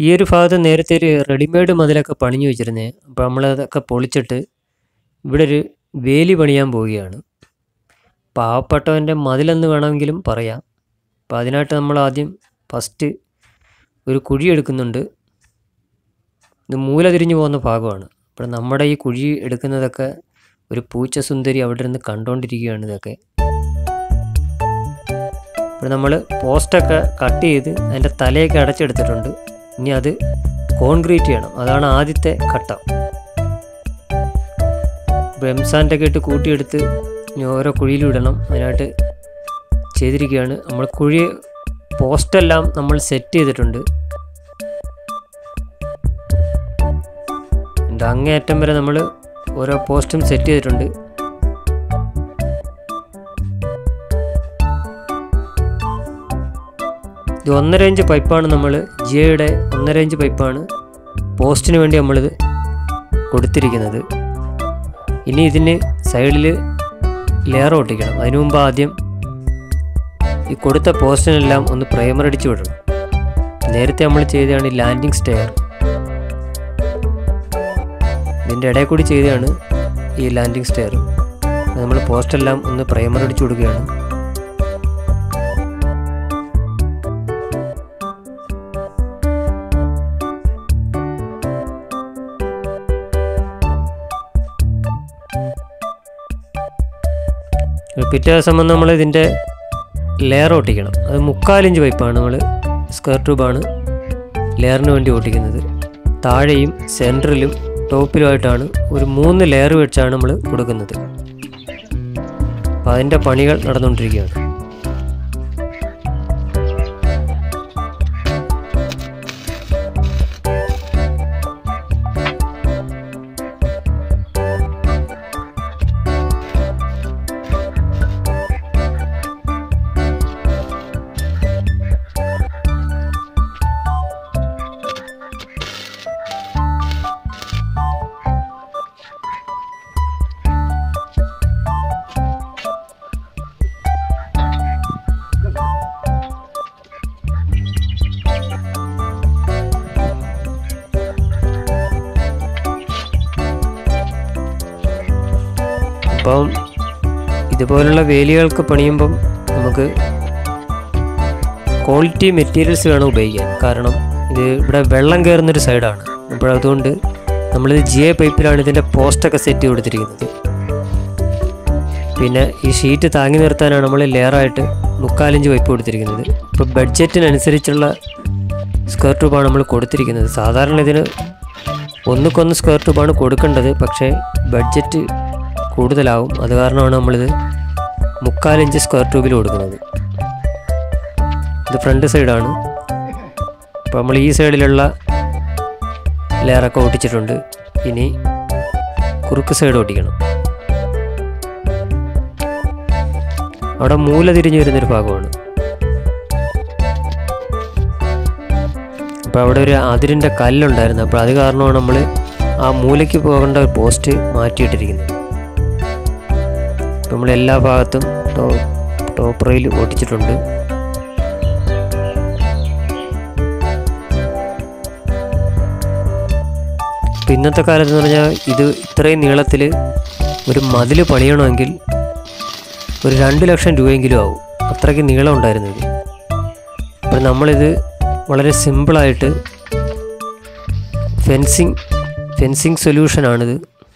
ഈ ഒരു ഭാഗത്ത് നേരത്തെ ഒരു റെഡിമെയ്ഡ് മതിലൊക്കെ പണിഞ്ഞു വെച്ചിരുന്നേ അപ്പോൾ നമ്മളതൊക്കെ പൊളിച്ചിട്ട് ഇവിടെ ഒരു വേലി പണിയാൻ പോവുകയാണ് പാവപ്പെട്ടവൻ്റെ മതിലെന്ന് വേണമെങ്കിലും പറയാം അപ്പോൾ അതിനായിട്ട് നമ്മൾ ആദ്യം ഫസ്റ്റ് ഒരു കുഴി എടുക്കുന്നുണ്ട് ഇത് മൂല തിരിഞ്ഞു പോകുന്ന ഭാഗമാണ് അപ്പോൾ നമ്മുടെ ഈ കുഴി എടുക്കുന്നതൊക്കെ ഒരു പൂച്ച സുന്ദരി അവിടെ ഇരുന്ന് കണ്ടുകൊണ്ടിരിക്കുകയാണ് ഇതൊക്കെ ഇപ്പോൾ നമ്മൾ പോസ്റ്റൊക്കെ കട്ട് ചെയ്ത് അതിൻ്റെ തലയൊക്കെ അടച്ചെടുത്തിട്ടുണ്ട് ഇനി അത് കോൺക്രീറ്റ് ചെയ്യണം അതാണ് ആദ്യത്തെ ഘട്ടം ഇപ്പോൾ എംസാൻ്റൊക്കെ ഇട്ട് കൂട്ടിയെടുത്ത് ഇനി ഓരോ കുഴിയിലും ഇടണം അതിനായിട്ട് ചെയ്തിരിക്കുകയാണ് നമ്മൾ കുഴി പോസ്റ്റെല്ലാം നമ്മൾ സെറ്റ് ചെയ്തിട്ടുണ്ട് എൻ്റെ അങ്ങേയറ്റം വരെ നമ്മൾ ഓരോ പോസ്റ്റും സെറ്റ് ചെയ്തിട്ടുണ്ട് ഇത് ഒന്നര ഇഞ്ച് പൈപ്പാണ് നമ്മൾ ജിയോയുടെ ഒന്നര ഇഞ്ച് പൈപ്പാണ് പോസ്റ്റിന് വേണ്ടി നമ്മളിത് കൊടുത്തിരിക്കുന്നത് ഇനി ഇതിന് സൈഡിൽ ലെയർ ഒട്ടിക്കണം അതിനു മുമ്പ് ആദ്യം ഈ കൊടുത്ത പോസ്റ്റിനെല്ലാം ഒന്ന് പ്രൈമർ അടിച്ച് വിടണം നേരത്തെ നമ്മൾ ചെയ്തതാണ് ഈ ലാൻഡിങ് സ്റ്റെയർ ഇതിൻ്റെ ഇടയിൽ കൂടി ചെയ്തതാണ് ഈ ലാൻഡിങ് സ്റ്റെയർ നമ്മൾ പോസ്റ്റെല്ലാം ഒന്ന് പ്രൈമർ അടിച്ചു കൊടുക്കുകയാണ് പിറ്റേ ദിവസം വന്ന് നമ്മൾ ഇതിൻ്റെ ലെയർ ഒട്ടിക്കണം അത് മുക്കാലിഞ്ച് പൈപ്പാണ് നമ്മൾ സ്ക്വയർ ട്യൂബാണ് ലെയറിന് വേണ്ടി ഒട്ടിക്കുന്നത് താഴെയും സെൻറ്ററിലും ടോപ്പിലുമായിട്ടാണ് ഒരു മൂന്ന് ലെയർ വെച്ചാണ് നമ്മൾ കൊടുക്കുന്നത് അപ്പോൾ അതിൻ്റെ പണികൾ നടന്നുകൊണ്ടിരിക്കുകയാണ് അപ്പം ഇതുപോലുള്ള വേലികൾക്ക് പണിയുമ്പം നമുക്ക് ക്വാളിറ്റി മെറ്റീരിയൽസ് വേണം ഉപയോഗിക്കാൻ കാരണം ഇത് ഇവിടെ വെള്ളം കയറുന്നൊരു സൈഡാണ് അപ്പോൾ അതുകൊണ്ട് നമ്മളിത് ജി എ പൈപ്പിലാണ് ഇതിൻ്റെ പോസ്റ്റൊക്കെ സെറ്റ് ചെയ്ത് കൊടുത്തിരിക്കുന്നത് പിന്നെ ഈ ഷീറ്റ് താങ്ങി നിർത്താനാണ് നമ്മൾ ലെയറായിട്ട് മുക്കാലിഞ്ച് പൈപ്പ് കൊടുത്തിരിക്കുന്നത് ഇപ്പോൾ ബഡ്ജറ്റിനനുസരിച്ചുള്ള സ്ക്വയർ ട്യൂബാണ് നമ്മൾ കൊടുത്തിരിക്കുന്നത് സാധാരണ ഇതിന് ഒന്നുക്കൊന്ന് സ്ക്വയർ ട്യൂബാണ് കൊടുക്കേണ്ടത് പക്ഷേ ബഡ്ജറ്റ് കൂടുതലാവും അത് കാരണമാണ് നമ്മളിത് മുക്കാലിഞ്ച് സ്ക്വയർ ട്യൂബിൽ കൊടുക്കുന്നത് ഇത് ഫ്രണ്ട് സൈഡാണ് അപ്പോൾ നമ്മൾ ഈ സൈഡിലുള്ള ലെയറൊക്കെ ഒട്ടിച്ചിട്ടുണ്ട് ഇനി കുറുക്ക് സൈഡ് ഒട്ടിക്കണം അവിടെ മൂല തിരിഞ്ഞു വരുന്നൊരു ഭാഗമാണ് അപ്പോൾ അവിടെ ഒരു അതിരിൻ്റെ കല്ലുണ്ടായിരുന്നു അപ്പോൾ അത് കാരണമാണ് നമ്മൾ ആ മൂലയ്ക്ക് പോകേണ്ട ഒരു പോസ്റ്റ് മാറ്റിയിട്ടിരിക്കുന്നത് അപ്പോൾ നമ്മൾ എല്ലാ ഭാഗത്തും ടോ ടോപ്പ് റെയിൽ ഒട്ടിച്ചിട്ടുണ്ട് ഇപ്പം ഇന്നത്തെ കാലത്ത് എന്ന് പറഞ്ഞാൽ ഇത് ഇത്രയും നീളത്തിൽ ഒരു മതിൽ പണിയണമെങ്കിൽ ഒരു രണ്ട് ലക്ഷം രൂപയെങ്കിലും ആവും അത്രയ്ക്ക് നീളം ഉണ്ടായിരുന്നു ഇത് അപ്പോൾ നമ്മളിത് വളരെ സിമ്പിളായിട്ട് ഫെൻസിങ് ഫെൻസിങ് സൊല്യൂഷനാണിത്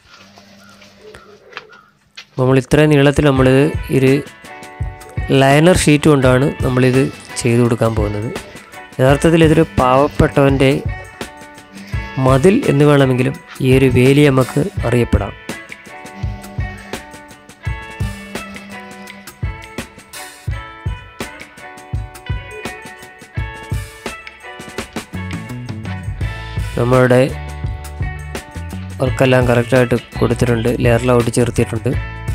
നമ്മൾ ഇത്രയും നീളത്തിൽ നമ്മളിത് ഒരു ലൈനർ ഷീറ്റ് കൊണ്ടാണ് നമ്മളിത് ചെയ്തു കൊടുക്കാൻ പോകുന്നത് യഥാർത്ഥത്തിൽ ഇതൊരു പാവപ്പെട്ടവൻ്റെ മതിൽ എന്ന് വേണമെങ്കിലും ഈ ഒരു വേലി നമുക്ക് അറിയപ്പെടാം നമ്മളുടെ വർക്കെല്ലാം കറക്റ്റായിട്ട് കൊടുത്തിട്ടുണ്ട് ലെയറിലെല്ലാം ഒട്ടി ചേർത്തിട്ടുണ്ട്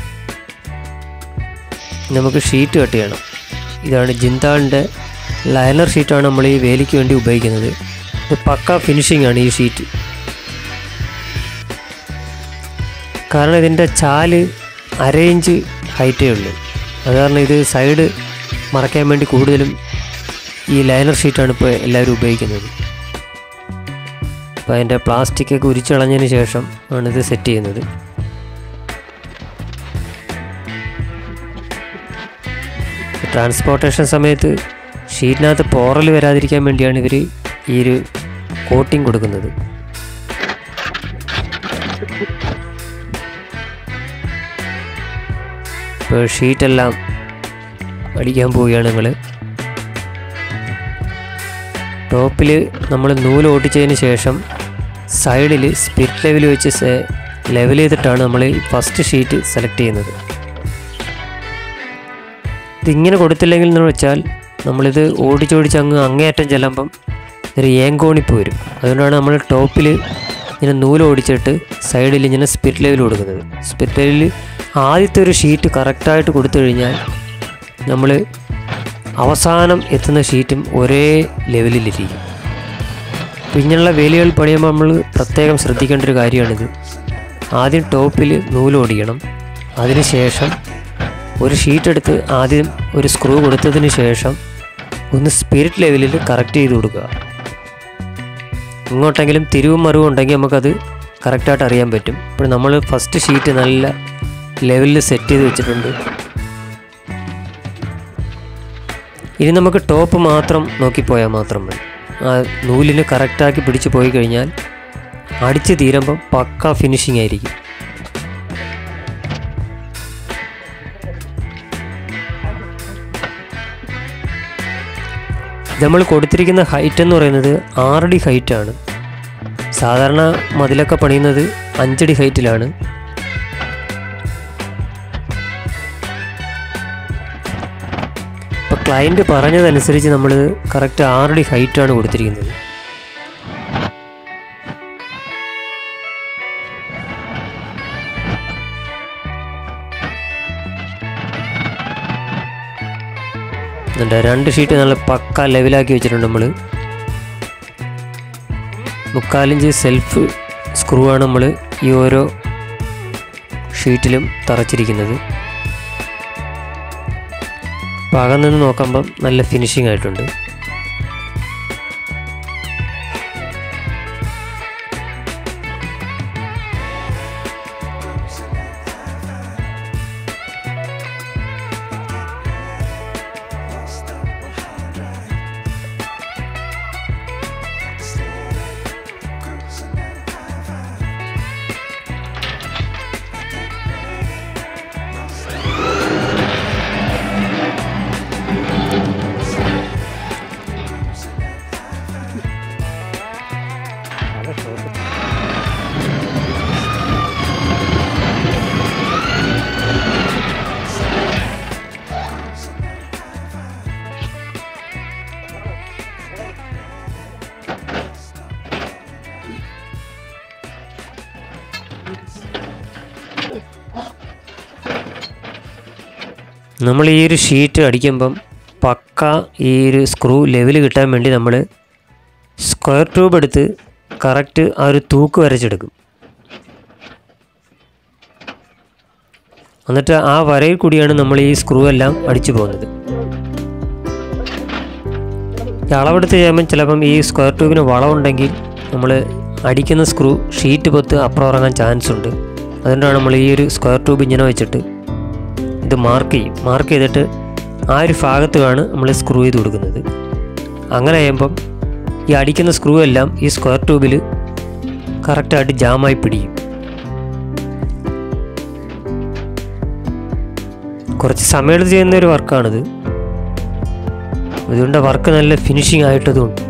നമുക്ക് ഷീറ്റ് കട്ട് ചെയ്യണം ഇതാണ് ജിന്താളിൻ്റെ ലൈനർ ഷീറ്റാണ് നമ്മൾ ഈ വേലിക്ക് വേണ്ടി ഉപയോഗിക്കുന്നത് ഇത് പക്ക ഫിനിഷിംഗ് ആണ് ഈ ഷീറ്റ് കാരണം ഇതിൻ്റെ ചാല് അര ഇഞ്ച് ഹൈറ്റേ ഉള്ളൂ അത് കാരണം ഇത് സൈഡ് മറയ്ക്കാൻ വേണ്ടി കൂടുതലും ഈ ലൈനർ ഷീറ്റാണ് ഇപ്പോൾ എല്ലാവരും ഉപയോഗിക്കുന്നത് അപ്പോൾ അതിൻ്റെ പ്ലാസ്റ്റിക് ഒക്കെ ഉരിച്ചളഞ്ഞതിന് ശേഷം ആണ് ഇത് സെറ്റ് ചെയ്യുന്നത് ട്രാൻസ്പോർട്ടേഷൻ സമയത്ത് ഷീറ്റിനകത്ത് പോറൽ വരാതിരിക്കാൻ വേണ്ടിയാണ് ഇവർ ഈ ഒരു കോട്ടിംഗ് കൊടുക്കുന്നത് ഇപ്പോൾ ഷീറ്റെല്ലാം അടിക്കാൻ പോവുകയാണ് ഞങ്ങൾ ടോപ്പിൽ നമ്മൾ നൂല് ഓട്ടിച്ചതിന് ശേഷം സൈഡിൽ സ്പിരിറ്റ് ലെവൽ വെച്ച് ലെവൽ ചെയ്തിട്ടാണ് നമ്മൾ ഈ ഫസ്റ്റ് ഷീറ്റ് സെലക്ട് ചെയ്യുന്നത് ഇതിങ്ങനെ കൊടുത്തില്ലെങ്കിൽ എന്ന് വെച്ചാൽ നമ്മളിത് ഓടിച്ചോടിച്ച് അങ്ങ് അങ്ങേയറ്റം ചെല്ലുമ്പം ഒരു ഏങ്കോണിപ്പ് വരും അതുകൊണ്ടാണ് നമ്മൾ ടോപ്പിൽ ഇങ്ങനെ നൂല് ഓടിച്ചിട്ട് സൈഡിൽ ഇങ്ങനെ സ്പിരിറ്റ് ലെവൽ കൊടുക്കുന്നത് സ്പിരിറ്റ് ലെവലിൽ ആദ്യത്തെ ഒരു ഷീറ്റ് കറക്റ്റായിട്ട് കൊടുത്തു കഴിഞ്ഞാൽ നമ്മൾ അവസാനം എത്തുന്ന ഷീറ്റും ഒരേ ലെവലിലിരിക്കും അപ്പോൾ ഇങ്ങനെയുള്ള വേലികൾ പണിയുമ്പോൾ നമ്മൾ പ്രത്യേകം ശ്രദ്ധിക്കേണ്ട ഒരു കാര്യമാണിത് ആദ്യം ടോപ്പിൽ നൂലോടിക്കണം അതിനുശേഷം ഒരു ഷീറ്റ് എടുത്ത് ആദ്യം ഒരു സ്ക്രൂ കൊടുത്തതിന് ശേഷം ഒന്ന് സ്പിരിറ്റ് ലെവലിൽ കറക്റ്റ് ചെയ്ത് കൊടുക്കുക ഇങ്ങോട്ടെങ്കിലും തിരിവും മറിവും ഉണ്ടെങ്കിൽ നമുക്കത് കറക്റ്റായിട്ട് അറിയാൻ പറ്റും ഇപ്പോൾ നമ്മൾ ഫസ്റ്റ് ഷീറ്റ് നല്ല ലെവലിൽ സെറ്റ് ചെയ്ത് വെച്ചിട്ടുണ്ട് ഇനി നമുക്ക് ടോപ്പ് മാത്രം നോക്കിപ്പോയാൽ മാത്രം മതി ആ നൂലിന് കറക്റ്റാക്കി പിടിച്ച് പോയി കഴിഞ്ഞാൽ അടിച്ച് തീരുമ്പം പക്ക ഫിനിഷിംഗ് ആയിരിക്കും നമ്മൾ കൊടുത്തിരിക്കുന്ന ഹൈറ്റ് എന്ന് പറയുന്നത് ആറടി ഹൈറ്റാണ് സാധാരണ മതിലൊക്കെ പണിയുന്നത് അഞ്ചടി ഹൈറ്റിലാണ് ഇപ്പോൾ ക്ലയൻറ്റ് പറഞ്ഞതനുസരിച്ച് നമ്മൾ കറക്റ്റ് ആറടി ഹൈറ്റാണ് കൊടുത്തിരിക്കുന്നത് എന്നിട്ട് രണ്ട് ഷീറ്റ് നല്ല പക്ക ലെവലാക്കി വെച്ചിട്ടുണ്ട് നമ്മൾ മുക്കാലിഞ്ച് സെൽഫ് സ്ക്രൂ ആണ് നമ്മൾ ഈ ഓരോ ഷീറ്റിലും തറച്ചിരിക്കുന്നത് അപ്പോൾ അകം നിന്ന് നോക്കുമ്പം നല്ല ഫിനിഷിംഗ് ആയിട്ടുണ്ട് നമ്മൾ ഈ ഒരു ഷീറ്റ് അടിക്കുമ്പം പക്ക ഈ ഒരു സ്ക്രൂ ലെവൽ കിട്ടാൻ വേണ്ടി നമ്മൾ സ്ക്വയർ ട്യൂബ് എടുത്ത് കറക്റ്റ് ആ ഒരു തൂക്ക് വരച്ചെടുക്കും എന്നിട്ട് ആ വരയിൽ കൂടിയാണ് നമ്മൾ ഈ സ്ക്രൂ എല്ലാം അടിച്ചു പോകുന്നത് ഈ അളവെടുത്ത് ചെയ്യുമ്പം ചിലപ്പം ഈ സ്ക്വയർ ട്യൂബിന് വളവുണ്ടെങ്കിൽ നമ്മൾ അടിക്കുന്ന സ്ക്രൂ ഷീറ്റ് പൊത്ത് അപ്പുറം ഇറങ്ങാൻ ചാൻസ് ഉണ്ട് അതുകൊണ്ടാണ് നമ്മൾ ഈ ഒരു സ്ക്വയർ ട്യൂബ് ഇങ്ങനെ വെച്ചിട്ട് ഇത് മാർക്ക് ചെയ്യും മാർക്ക് ചെയ്തിട്ട് ആ ഒരു ഭാഗത്തുമാണ് നമ്മൾ സ്ക്രൂ ചെയ്ത് കൊടുക്കുന്നത് അങ്ങനെ ചെയ്യുമ്പം ഈ അടിക്കുന്ന സ്ക്രൂ എല്ലാം ഈ സ്ക്വയർ ട്യൂബിൽ കറക്റ്റായിട്ട് ജാമായി പിടിക്കും കുറച്ച് സമയമെടുത്ത് ചെയ്യുന്ന ഒരു വർക്കാണിത് അതുകൊണ്ട് വർക്ക് നല്ല ഫിനിഷിംഗ് ആയിട്ടതുകൊണ്ട്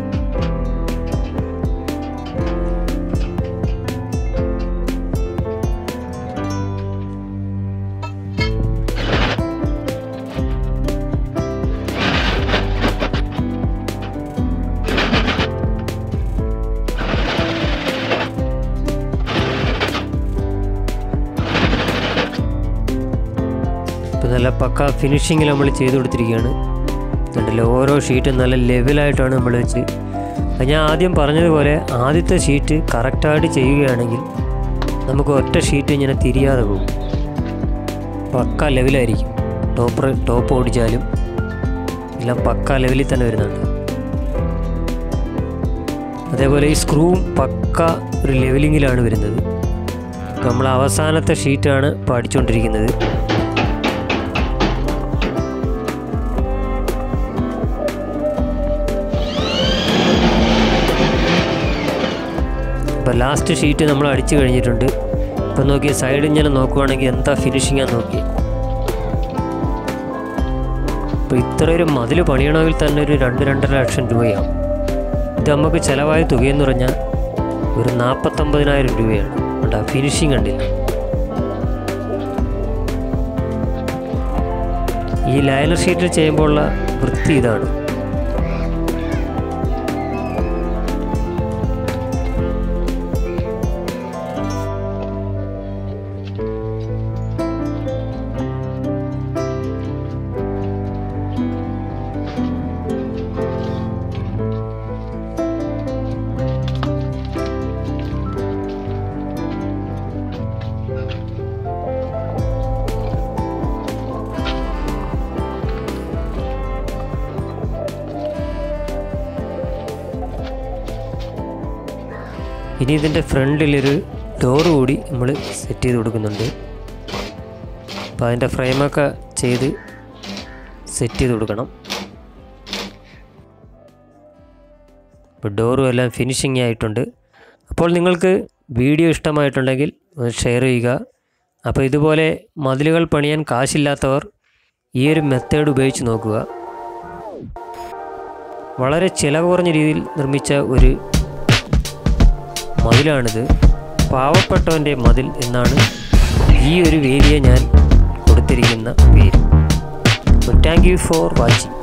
ഇപ്പം നല്ല പക്ക ഫിനിഷിങ്ങിൽ നമ്മൾ ചെയ്ത് കൊടുത്തിരിക്കുകയാണ് കണ്ടില്ലേ ഓരോ ഷീറ്റും നല്ല ലെവലായിട്ടാണ് നമ്മൾ വെച്ച് അത് ഞാൻ ആദ്യം പറഞ്ഞതുപോലെ ആദ്യത്തെ ഷീറ്റ് കറക്റ്റായിട്ട് ചെയ്യുകയാണെങ്കിൽ നമുക്ക് ഒറ്റ ഷീറ്റ് ഇങ്ങനെ തിരിയാതെ പോകും പക്ക ലെവലായിരിക്കും ടോപ്പ് ടോപ്പ് ഓടിച്ചാലും എല്ലാം പക്ക ലെവലിൽ തന്നെ വരുന്നുണ്ട് അതേപോലെ ഈ സ്ക്രൂവും പക്ക ഒരു ലെവലിങ്ങിലാണ് വരുന്നത് അപ്പോൾ നമ്മൾ അവസാനത്തെ ഷീറ്റാണ് ഇപ്പോൾ അടിച്ചുകൊണ്ടിരിക്കുന്നത് അപ്പോൾ ലാസ്റ്റ് ഷീറ്റ് നമ്മൾ അടിച്ചു കഴിഞ്ഞിട്ടുണ്ട് ഇപ്പം നോക്കി സൈഡ് ഇങ്ങനെ നോക്കുവാണെങ്കിൽ എന്താ ഫിനിഷിങ്ങാന്ന് നോക്കി അപ്പോൾ ഇത്ര ഒരു മതിൽ പണിയണമെങ്കിൽ തന്നെ ഒരു രണ്ട് രണ്ടര ലക്ഷം രൂപയാവും ഇത് നമുക്ക് ചിലവായ തുകയെന്ന് പറഞ്ഞാൽ ഒരു നാൽപ്പത്തൊമ്പതിനായിരം രൂപയാണ് ഉണ്ട് ഫിനിഷിങ് കണ്ടില്ല ഈ ലൈനർ ഷീറ്റിൽ ചെയ്യുമ്പോഴുള്ള വൃത്തി ഇതാണ് ഇനി ഇതിൻ്റെ ഫ്രണ്ടിലൊരു ഡോറ് കൂടി നമ്മൾ സെറ്റ് ചെയ്ത് കൊടുക്കുന്നുണ്ട് അപ്പോൾ അതിൻ്റെ ഫ്രെയിമൊക്കെ ചെയ്ത് സെറ്റ് ചെയ്ത് കൊടുക്കണം ഇപ്പോൾ ഡോറും എല്ലാം ഫിനിഷിങ് ആയിട്ടുണ്ട് അപ്പോൾ നിങ്ങൾക്ക് വീഡിയോ ഇഷ്ടമായിട്ടുണ്ടെങ്കിൽ ഒന്ന് ഷെയർ ചെയ്യുക അപ്പോൾ ഇതുപോലെ മതിലുകൾ പണിയാൻ കാശില്ലാത്തവർ ഈ ഒരു മെത്തേഡ് ഉപയോഗിച്ച് നോക്കുക വളരെ ചിലവ് കുറഞ്ഞ രീതിയിൽ നിർമ്മിച്ച ഒരു മതിലാണിത് പാവപ്പെട്ടവൻ്റെ മതിൽ എന്നാണ് ഈ ഒരു വേദിയെ ഞാൻ കൊടുത്തിരിക്കുന്ന പേര് താങ്ക് യു ഫോർ വാച്ചിങ്